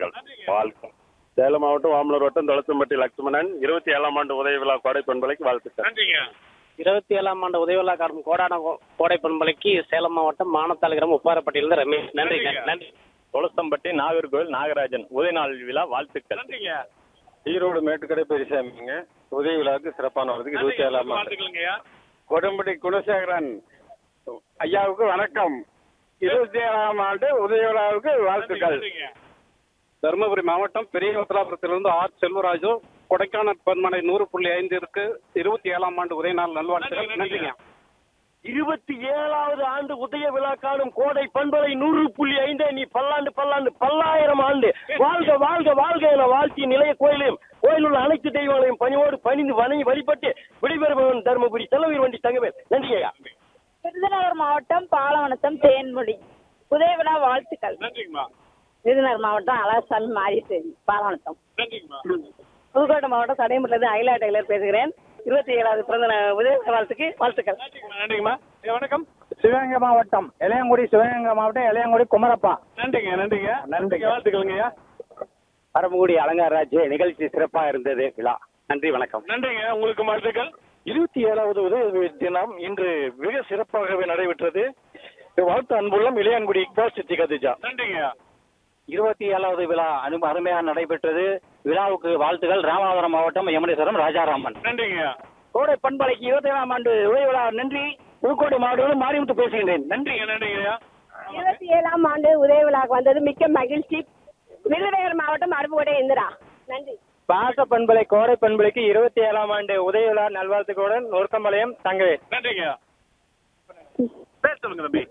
வாழ்த்துக்கள் வாழ்க்கை சேலம் மாவட்டம் வாமலூர் வட்டம் தொளசம்பட்டி லட்சுமணன் இருபத்தி ஏழாம் ஆண்டு உதவி விழா கோடை பண்பலைக்கு வாழ்த்துக்கள் நன்றிங்க இருபத்தி ஏழாம் ஆண்டு உதவியுள்ளா காரும் கோடான கோ- கோடை பண்பலைக்கு சேலம் மாவட்டம் மானத்தாளுகிறம் உப்பாரப்பட்டியிலிருந்து ரமேஷ் நன்றிங்க நன்றி தொளசம்பட்டி நாகர்கோவில் நாகராஜன் உதய நாள் விழா வாழ்த்துக்கள் நன்றிங்க ஈரோடு மேட்டுக்கடை பெரியசாமிங்க உதய விழாவுக்கு சிறப்பான வரதுக்கு இருபத்தி ஏழாம் ஆண்டு வாழ்த்துக்கள்ங்கய்யா கொடும்படி குணசேகரன் ஐயாவுக்கு வணக்கம் இருபத்தி ஏழாம் ஆண்டு உதய விழாவுக்கு வாழ்த்துக்கள் நன்றிங்க தருமபுரி மாவட்டம் பெரிய உத்தராபுரத்திலிருந்து ஆர் செல்வராஜு கொடைக்கானல் பன்மனை நூறு புள்ளி ஐந்திற்கு இருபத்தி ஏழாம் ஆண்டு உதய நாள் நல்வாழ்த்துக்கள் நன்றிங்க இருபத்தி ஏழாவது ஆண்டு உதய விழா காணும் கோடை பண்பலை நூறு புள்ளி ஐந்து நீ பல்லாண்டு பல்லாண்டு பல்லாயிரம் ஆண்டு வாழ்க வாழ்க வாழ்க என வாழ்த்தி நிலைய கோயிலையும் கோயில் உள்ள அனைத்து தெய்வங்களையும் பணியோடு பணிந்து வணங்கி வழிபட்டு விடைபெறுபவன் தருமபுரி செலவீர் வண்டி தங்கவேல் நன்றி ஐயா விருதுநகர் மாவட்டம் பாலவனத்தம் தேன்மொழி உதய விழா வாழ்த்துக்கள் நன்றிங்கம்மா விருதுநகர் மாவட்டம் அழகசாமி மாரியசேரி பாலவனத்தம் நன்றிங்கம்மா புதுக்கோட்டை மாவட்டம் சடையம்பட்டிலிருந்து அகிலா டெய்லர் பேசுகிறேன் இருபத்தி ஏழாவது பிறந்த நா- உதய விழா வாழ்த்துக்கு வாழ்த்துக்கள் நன்றிங்கம்மா நன்றிங்கம்மா ஐயா, வணக்கம் சிவகங்கை மாவட்டம் இளையங்குடி சிவகங்கை மாவட்டம் இளையங்குடி குமரப்பா நன்றிங்க நன்றிங்க நன்றிங்க. வாழ்த்துக்கள்ங்கய்யா பரமக்குடி அலங்காராஜ் நிகழ்ச்சி சிறப்பாக இருந்தது விழா நன்றி வணக்கம் நன்றிங்க உங்களுக்கு வாழ்த்துக்கள் இருபத்தி ஏழாவது உதவி தினம் இன்று மிக சிறப்பாகவே நடைபெற்றது வாழ்த்து அன்புள்ளம் இளையங்குடி இக்பால் சித்தி கதிஜா நன்றிங்க இருபத்தி ஏழாவது விழா அனு அருமையாக நடைபெற்றது விழாவுக்கு வாழ்த்துக்கள் ராமநாதபுரம் மாவட்டம் யமுனேஸ்வரம் ராஜாராமன் நன்றிங்க கோடை பண்பலைக்கு இருபத்தி ஏழாம் ஆண்டு உதய விழா நன்றி புதுக்கோட்டை மாவட்டம் மாரிமுத்து பேசுகின்றேன் நன்றி நன்றிங்க நன்றிங்கய்யா இருபத்தி ஏழாம் ஆண்டு உதய விழாக்கு வந்தது மிக்க மகிழ்ச்சி விருதுநகர் மாவட்டம் அருப்புக்கோட்டை இந்திரா நன்றி பாச பண்பலை கோடை பண்பலைக்கு இருபத்தி ஏழாம் ஆண்டு உதய விழா நல்வாழ்த்துக்களுடன் நொறுக்கம்பாளையம் தங்கவே நன்றிங்க பேர் சொல்லுங்க தம்பி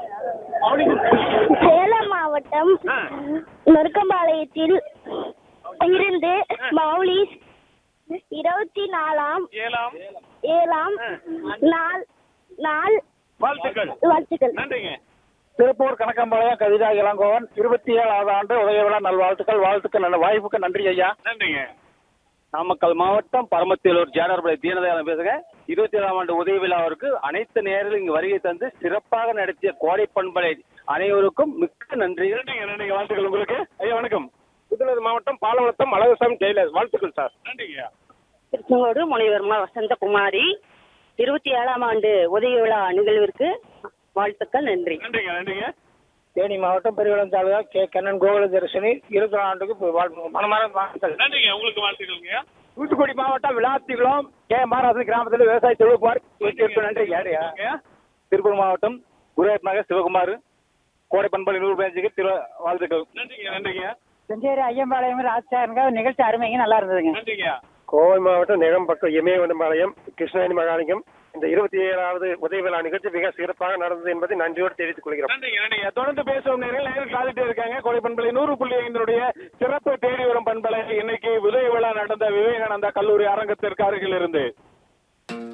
சேலம் மாவட்டம் ஆ. நொறுக்கம்பாளையத்தில் இருந்து மௌலி இருபத்தி நாலாம் ஏழாம் ஏழாம் நாள் நாள் வாழ்த்துக்கள் வாழ்த்துக்கள் நன்றிங்க திருப்பூர் கணக்கம்பாளையம் கவிதா இளங்கோவன் இருபத்தி ஏழாவது ஆண்டு உதய விழா நல்வாழ்த்துக்கள் வாழ்த்துக்கள் நல்ல வாய்ப்புக்கு நன்றி ஐயா நன்றிங்க நாமக்கல் மாவட்டம் பரமத்திலூர் ஜானர்பலை தீனதயாளன் பேசுங்க இருபத்தி ஏழாம் ஆண்டு உதவி விழாவிற்கு அனைத்து நேரிலும் இங்கு வருகை தந்து சிறப்பாக நடத்திய கோடை பண்பலை அனைவருக்கும் மிக்க நன்றிகள் நன்றிங்க நன்றிங்க வாழ்த்துக்கள் உங்களுக்கு ஐயா வணக்கம் விருதுநகர் மாவட்டம் பாலவளத்தம் அழகசாமி டெய்லர் வாழ்த்துக்கள் சார் நன்றிங்க திருச்செங்கோடு முனைவர்மா வசந்தகுமாரி இருபத்தி ஏழாம் ஆண்டு உதய விழா நிகழ்விற்கு வாழ்த்துக்கள் நன்றி நன்றிங்க நன்றிங்க தேனி மாவட்டம் பெரியவளம் தாலுகா கே கண்ணன் கோகுல தரிசனி இருபத்தி ஆண்டுக்கு வாழ்த்து மனமார வாழ்த்துக்கள் நன்றிங்க உங்களுக்கு வாழ்த்துக்கள்ங்கய்யா தூத்துக்குடி மாவட்டம் விளாத்திகுளம் கே மாராசன் கிராமத்தில் விவசாய தொழில்பார் நன்றி யாரையா ஐயா, திருப்பூர் மாவட்டம் குருவாயூர் நகர் சிவகுமார் கோடை பண்பலை நூறு பேஞ்சுக்கு திரு வாழ்த்துக்கள் நன்றிங்க நன்றிங்க செஞ்சேரி ஐயம்பாளையம் ராஜாருங்க நிகழ்ச்சி அருமைங்க நல்லா இருந்ததுங்க நன்றிங்க கோவை மாவட்டம் நெகம்பக்கம் இமயவனம்பாளையம் கிருஷ்ணகிரி மகாலிங்கம் இந்த இருபத்தி ஏழாவது உதவி விழா நிகழ்ச்சி மிக சிறப்பாக நடந்தது என்பதை நன்றியோடு தெரிவித்துக் கொள்கிறோம் நன்றிங்க நன்றிங்க தொடர்ந்து பேசும் நேரில் நேரில் காத்துட்டே இருக்காங்க கோடை பண்பலை நூறு புள்ளி ஐந்தினுடைய சிறப்பு தேடி வரும் பண்பலை இன்னைக்கு உதய விழா நடந்த விவேகானந்தா கல்லூரி அரங்கத்திற்கு அருகில் இருந்து